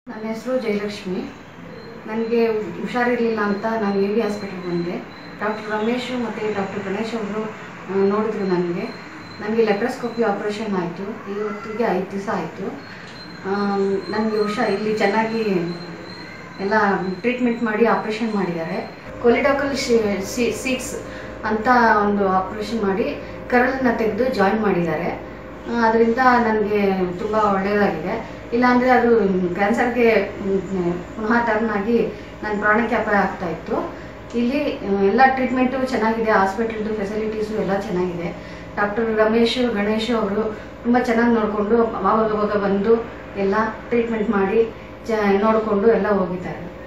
ನನ್ನ ಹೆಸರು ಜಯಲಕ್ಷ್ಮಿ ನನಗೆ ಹುಷಾರಿರಲಿಲ್ಲ ಅಂತ ನಾನು ಎ ವಿ ಹಾಸ್ಪಿಟಲ್ಗೆ ಬಂದೆ ಡಾಕ್ಟರ್ ರಮೇಶ್ ಮತ್ತು ಡಾಕ್ಟರ್ ಗಣೇಶ್ ಅವರು ಆ, ನೋಡಿದ್ರು ನನಗೆ ನನಗೆ ಲೆಪ್ರಸ್ಕೋಪಿ ಆಪ್ರೇಷನ್ ಆಯಿತು ಇವತ್ತಿಗೆ ಐದು ದಿವಸ ಆಯಿತು ನನಗೆ ಹುಷಾರ್ ಇಲ್ಲಿ ಚೆನ್ನಾಗಿ ಎಲ್ಲ ಟ್ರೀಟ್ಮೆಂಟ್ ಮಾಡಿ ಆಪ್ರೇಷನ್ ಮಾಡಿದ್ದಾರೆ ಕೊಲಿಡಾಕಲ್ ಸೀಟ್ಸ್ ಅಂತ ಒಂದು ಆಪ್ರೇಷನ್ ಮಾಡಿ ಕರಳನ್ನು ತೆಗೆದು ಜಾಯಿನ್ ಮಾಡಿದ್ದಾರೆ ಅದರಿಂದ ನನಗೆ ತುಂಬ ಒಳ್ಳೆಯದಾಗಿದೆ ಇಲ್ಲಾಂದರೆ ಅದು ಕ್ಯಾನ್ಸರ್ಗೆ ಪುನಃ ಟರ್ನ್ ಆಗಿ ನನ್ನ ಪ್ರಾಣಕ್ಕೆ ಅಪಾಯ ಆಗ್ತಾ ಇತ್ತು ಇಲ್ಲಿ ಆ, ಎಲ್ಲ ಟ್ರೀಟ್ಮೆಂಟು ಚೆನ್ನಾಗಿದೆ ಹಾಸ್ಪಿಟಲ್ದು ಫೆಸಿಲಿಟೀಸು ಎಲ್ಲ ಚೆನ್ನಾಗಿದೆ ಡಾಕ್ಟರ್ ರಮೇಶ್ ಗಣೇಶ್ ಅವರು ತುಂಬ ಚೆನ್ನಾಗಿ ನೋಡಿಕೊಂಡು ಅವಾಗ ಅವಾಗ ಬಂದು ಎಲ್ಲ ಟ್ರೀಟ್ಮೆಂಟ್ ಮಾಡಿ ಚ ನೋಡಿಕೊಂಡು ಎಲ್ಲ ಹೋಗಿದ್ದಾರೆ